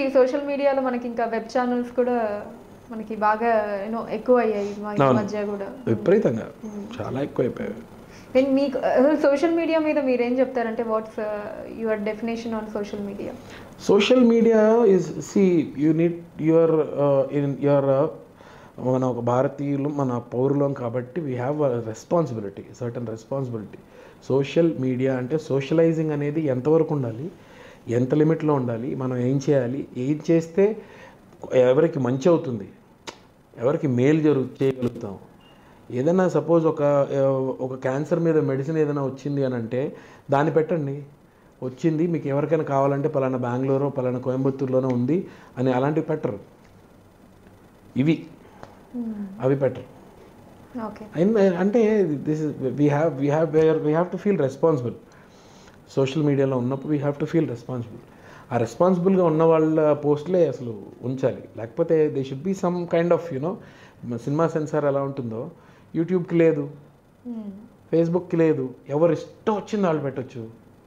Social మీడియాలో మనకి ఇంకా వెబ్ ఛానల్స్ కూడా మనకి బాగా యూనో ఎక్కువ అయ్యాయి మా ఈ అవును. మధ్య కూడా విపరీతంగా చాలా ఎక్కువైపోయాయి నేను మీకు సోషల్ మీడియా మీద మీరు ఏం చెప్తారంటే what's your definition on social media social media is see you need your in your మన ఒక భారతీయులు మన పౌరులం కాబట్టి we have responsibility certain responsibility social media అంటే సోషలైజింగ్ అనేది ఎంతవరకు ఉండాలి ఎంత లిమిట్లో ఉండాలి మనం ఏం చేయాలి ఏం చేస్తే ఎవరికి మంచి అవుతుంది ఎవరికి మేలు జరుగు చేయగలుగుతాం ఏదైనా సపోజ్ ఒక ఆ, ఒక క్యాన్సర్ మీద మెడిసిన్ ఏదైనా వచ్చింది అని అంటే దాన్ని పెట్టండి వచ్చింది మీకు ఎవరికైనా కావాలంటే పలానా బెంగళూరు పలానా కోయంబత్తూరులోనే ఉంది అని అలాంటివి పెట్టరు ఇవి అవి పెట్టరు ఓకే అండ్ అంటే this is we have we have where we have to feel responsible social మీడియాలో ఉన్నప్పుడు we have to feel responsible ఆ రెస్పాన్సిబుల్గా ఉన్న వాళ్ళ పోస్ట్లే అసలు ఉంచాలి లేకపోతే they should be some kind of you know cinema censor ఎలా ఉంటుందో యూట్యూబ్కి లేదు ఫేస్బుక్కి లేదు ఎవరు ఇష్టం వచ్చింది వాళ్ళు పెట్టొచ్చు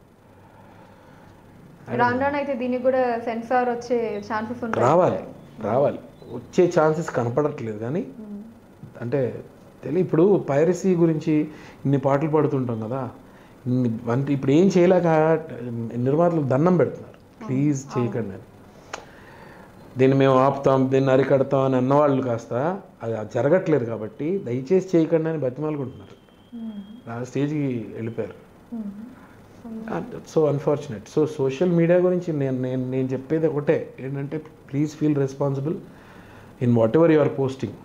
రాను రాను అయితే దీనికి కూడా సెన్సార్ వచ్చే ఛాన్సెస్ ఉంటాయి రావాలి రావాలి వచ్చే ఛాన్సెస్ కనపడట్లేదు కానీ అంటే తెలియ ఇప్పుడు పైరసీ గురించి ఇన్ని పాటలు పాడుతుంటాం కదా ఇన్ని అంటే ఇప్పుడు ఏం చేయలేక నిర్మాతలు దండం పెడుతున్నారు ప్లీజ్ చేయకండి అని దీన్ని మేము ఆపుతాం దీన్ని అరికడతాం అని అన్నవాళ్ళు కాస్త అది అది జరగట్లేదు కాబట్టి దయచేసి చేయకండి అని బతిమాలుకుంటున్నారు ఆ స్టేజ్కి వెళ్ళిపోయారు so unfortunate so social media గురించి నేను నేను నేను చెప్పేది ఒకటే ఏంటంటే please feel responsible in whatever your posting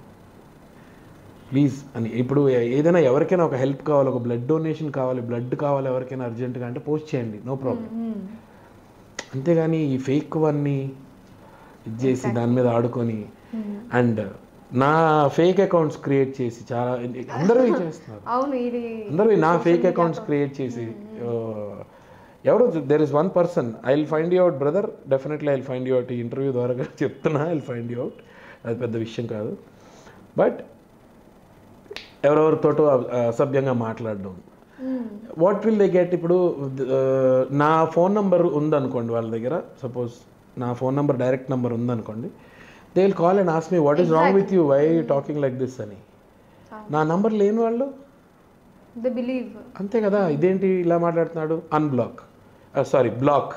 please అని ఇప్పుడు ఏ- ఏదైనా ఎవరికైనా ఒక హెల్ప్ కావాలి ఒక బ్లడ్ డొనేషన్ కావాలి బ్లడ్ కావాలి ఎవరికైనా అర్జెంటుగా అంటే పోస్ట్ చేయండి నో ప్రాబ్లం అంతేగాని ఈ ఫేక్ వన్ని ఇది చేసి దాని మీద ఆడుకొని అండ్ నా ఫేక్ అకౌంట్స్ క్రియేట్ చేసి చాలా అందరూ ఇది చేస్తున్నారు అవును ఇది అందరూ నా ఫేక్ అకౌంట్స్ క్రియేట్ చేసి ఆ, ఎవరు there is one person I will find you out brother definitely I will find you out ఈ ఇంటర్వ్యూ ద్వారా కూడా చెప్తున్నా I will find you out అది పెద్ద విషయం కాదు బట్ ఎవరెవరితోటో అ- అసభ్యంగా మాట్లాడడం వాట్ విల్ దే గెట్ ఇప్పుడు ఆ, నా ఫోన్ నంబర్ ఉందనుకోండి వాళ్ళ దగ్గర సపోజ్ నా ఫోన్ నంబర్ డైరెక్ట్ నెంబర్ ఉందనుకోండి they will call and ask me what is wrong with you why talking like this అని నా నంబర్ లేని వాళ్ళు ద బిలీవ్ అంతే కదా ఇదేంటి ఇలా మాట్లాడుతున్నాడు అన్బ్లాక్ సారీ బ్లాక్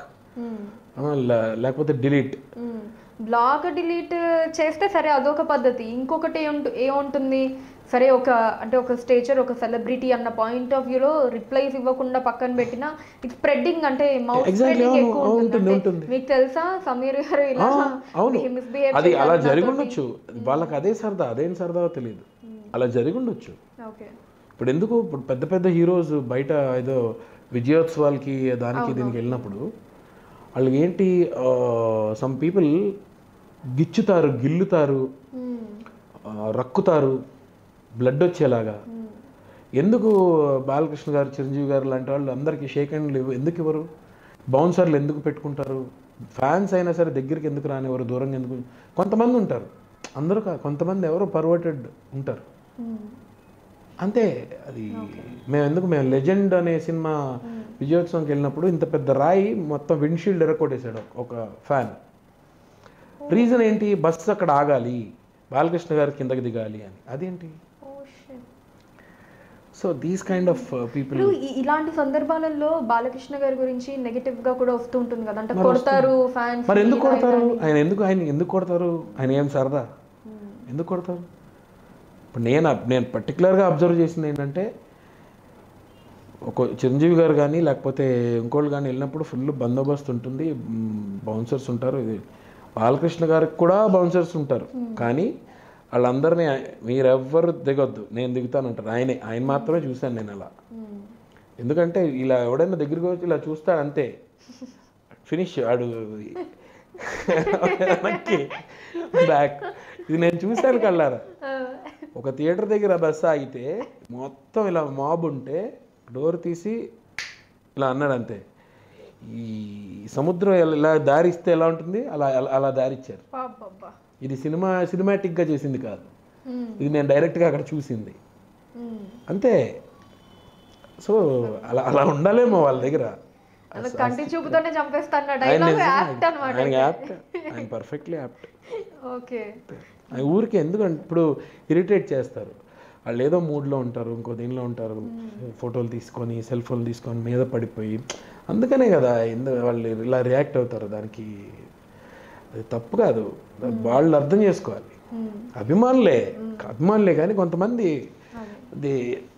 లేకపోతే డిలీట్ బ్లాగ్ డిలీట్ చేస్తే సరే అదొక పద్ధతి ఇంకొకటి ఏముంటు- ఏముంటుంది సరే ఒక అంటే ఒక స్టేచర్ ఒక సెలబ్రిటీ అన్న పాయింట్ ఆఫ్ వ్యూలో రిప్లైస్ ఇవ్వకుండా పక్కన పెట్టిన ఇది స్ప్రెడ్డింగ్ అంటే మౌత్ Exactly, స్ప్రెడింగ్ అవును, ఎక్కువ అవును, ఉంటుంది ఉంటుంది, అంటే మీకు తెలుసా సమీర్ గారు ఇలా అవును misbehave అది అలా చేశారు జరిగి నాతోటి. ఉండొచ్చు వాళ్ళకి అదే సరదా అదేం సరదా తెలియదు అలా జరిగి ఉండొచ్చు ఓకే ఇప్పుడు ఎందుకు ఇప్పుడు పెద్ద పెద్ద హీరోస్ బయట ఏదో విజయోత్సవాలకి దానికి దీనికి వెళ్ళినప్పుడు వాళ్ళకి ఏంటి సమ్ పీపుల్ గిచ్చుతారు గిల్లుతారు ఆ, రక్కుతారు బ్లడ్ వచ్చేలాగా ఎందుకు బాలకృష్ణ గారు చిరంజీవి గారు లాంటి వాళ్ళు అందరికీ షేక్ హ్యాండ్లు ఇవ్వ- ఎందుకు ఇవ్వరు బౌన్సర్లు ఎందుకు పెట్టుకుంటారు ఫ్యాన్స్ అయినా సరే దగ్గరికి ఎందుకు రానివ్వరు దూరంగా ఎందుకు కొంతమంది ఉంటారు అందరూ కాదు కొంతమంది ఎవరో పర్వర్టెడ్ ఉంటారు అంతే అది మేము ఎందుకు మేము లెజెండ్ అనే సినిమా విజయోత్సవంకి వెళ్ళినప్పుడు ఇంత పెద్ద రాయి మొత్తం విండ్షీల్డ్ ఎరకొట్టేశాడు ఒక ఫ్యాన్ రీజన్ ఏంటి బస్సు అక్కడ ఆగాలి బాలకృష్ణ గారు కిందకి దిగాలి అని అదేంటి so these kind of people ఇప్పుడు ఈ- ఇలాంటి సందర్భాలలో బాలకృష్ణ గారి గురించి నెగటివ్ గా కూడా వస్తూ ఉంటుంది కదా అంటే కొడతారు ఫ్యాన్స్ మరి ఎందుకు కొడతారు ఆయన ఎందుకు ఆయన ఎందుకు కొడతారు ఆయన ఏం సరదా ఎందుకు కొడతారు ఇప్పుడు నేను అబ్- నేను పర్టికులర్గా అబ్జర్వ్ చేసింది ఏంటంటే ఒక చిరంజీవి గారు కానీ లేకపోతే ఇంకోళ్ళు కానీ వెళ్ళినప్పుడు ఫుల్ బందోబస్తు ఉంటుంది బౌన్సర్స్ ఉంటారు ఇది బాలకృష్ణ గారికి కూడా బౌన్సర్స్ ఉంటారు కానీ వాళ్ళందరినీ మీరెవ్వరు దిగొద్దు నేను దిగుతానంటారు ఆయనే ఆయన మాత్రమే చూశాను నేను అలా ఎందుకంటే ఇలా ఎవడైనా దగ్గరికి వచ్చి ఇలా చూస్తాడు అంతే ఫినిష్ ఆడు వెనక్కి బ్యాక్ ఇది నేను చూశాను కళ్ళారా ఒక థియేటర్ దగ్గర బస్సు ఆగితే మొత్తం ఇలా మాబ్ ఉంటే డోర్ తీసి ఇలా అన్నాడు అంతే ఈ సముద్రం ఎలా- ఇలా దారిస్తే ఎలా ఉంటుంది అలా అలా- అలా దారిచ్చారు పాపబ్బా. ఇది సినిమా సినిమాటిక్గా చేసింది కాదు మ్మ్. ఇది నేను డైరెక్ట్గా అక్కడ చూసింది మ్మ్. అంతే సో అలా అలా ఉండాలేమో వాళ్ళ దగ్గర అలా కంటి చూపుతోనే చంపేస్తాను ఆయన డైలాగ్ నిజంగా యాక్ట్ అనమాట ఆయన యాప్ట్ ఆయన పర్ఫెక్ట్లీ యాప్ట్ ఓకే ఆయన ఊరికి ఎందుకంటే ఇప్పుడు ఇరిటేట్ చేస్తారు వాళ్ళు ఏదో మూడ్లో ఉంటారు ఇంకో దీనిలో ఉంటారు ఫోటోలు తీసుకొని సెల్ ఫోన్లు తీసుకొని మీద పడిపోయి అందుకనే కదా ఎందు వాళ్ళు ఇలా రియాక్ట్ అవుతారు దానికి అది తప్పు కాదు వాళ్ళు అర్థం చేసుకోవాలి అభిమానులే అభిమానులే కానీ కొంతమంది అది